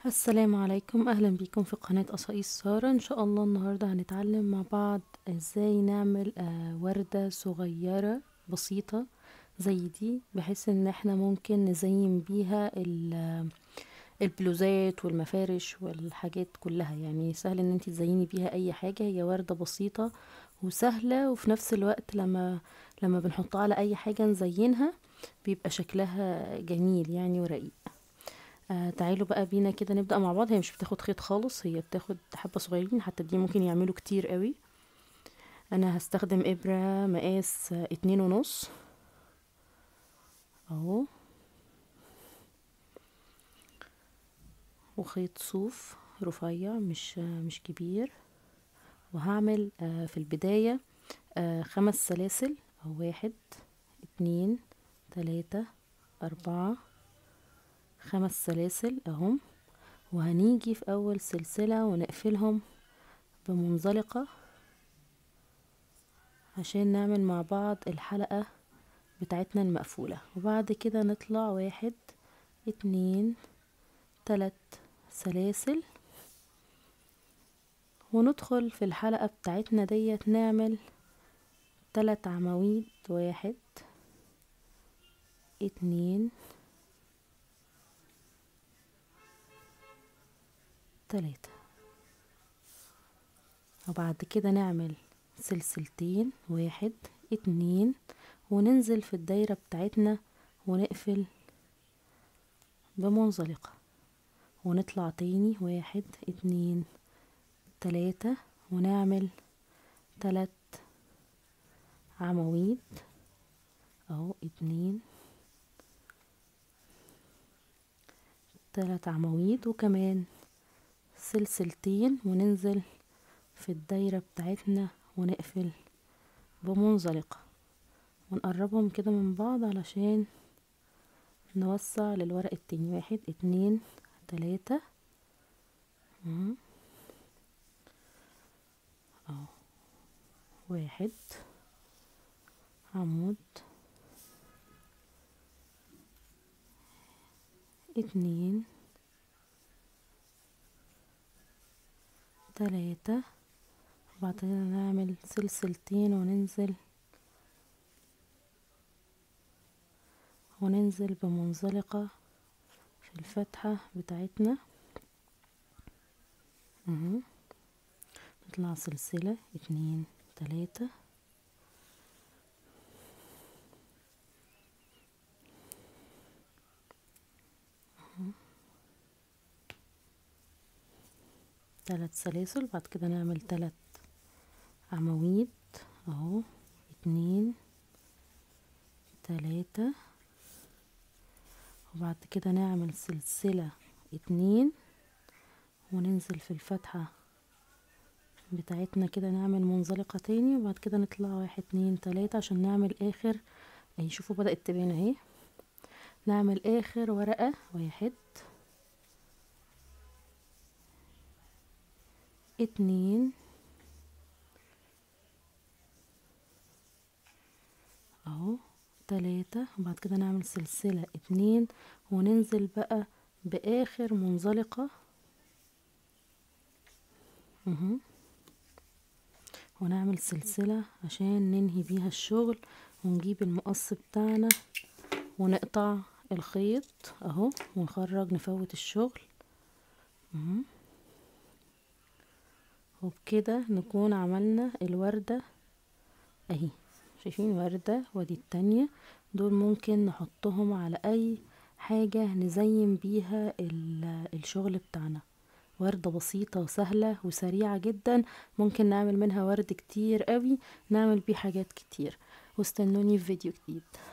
السلام عليكم اهلا بيكم في قناة قصائص سارة ان شاء الله النهاردة هنتعلم مع بعض ازاي نعمل آه وردة صغيرة بسيطة زي دي بحيث ان احنا ممكن نزين بيها البلوزات والمفارش والحاجات كلها يعني سهل ان انت تزيني بيها اي حاجة هي وردة بسيطة وسهلة وفي نفس الوقت لما لما بنحطها على اي حاجة نزينها بيبقى شكلها جميل يعني ورقيق آه تعالوا بقى بينا كده نبدأ مع بعض هي مش بتاخد خيط خالص هي بتاخد حبة صغيرين حتى دي ممكن يعملوا كتير قوي انا هستخدم ابرة مقاس اتنين ونص اهو وخيط صوف رفيع مش مش كبير وهعمل آه في البداية آه خمس سلاسل أو واحد اتنين تلاتة أربعة خمس سلاسل اهم وهنيجي في اول سلسلة ونقفلهم بمنزلقة عشان نعمل مع بعض الحلقة بتاعتنا المقفولة وبعد كده نطلع واحد اتنين تلات سلاسل وندخل في الحلقة بتاعتنا ديت نعمل تلات عواميد واحد اتنين تلاتة وبعد كده نعمل سلسلتين واحد اتنين وننزل في الدايرة بتاعتنا ونقفل بمنزلقة ونطلع تاني واحد اتنين تلاتة ونعمل تلات عواميد اهو اتنين تلات عواميد وكمان سلسلتين وننزل في الدايرة بتاعتنا ونقفل بمنزلقة ونقربهم كده من بعض علشان نوسع للورق التاني واحد اتنين تلاتة اهو واحد عمود اتنين تلاتة وبعد كده نعمل سلسلتين وننزل وننزل بمنزلقة في الفتحة بتاعتنا اهو نطلع سلسلة اتنين تلاتة ثلاث سلاسل بعد كده نعمل ثلاث عواميد اهو اتنين تلاتة وبعد كده نعمل سلسلة اتنين وننزل في الفتحة بتاعتنا كده نعمل منزلقة تاني وبعد كده نطلع واحد اتنين تلاتة عشان نعمل اخر اهي شوفوا بدأت تبان اهي نعمل اخر ورقة واحد اتنين اهو تلاتة وبعد كده نعمل سلسلة اتنين وننزل بقى باخر منزلقة اهو ونعمل سلسلة عشان ننهي بيها الشغل ونجيب المقص بتاعنا ونقطع الخيط اهو ونخرج نفوت الشغل اهو وبكده نكون عملنا الوردة اهي شايفين وردة ودي التانية دول ممكن نحطهم على اي حاجة نزين بيها الشغل بتاعنا وردة بسيطة وسهلة وسريعة جدا ممكن نعمل منها ورد كتير قوي نعمل بيه حاجات كتير واستنوني في فيديو جديد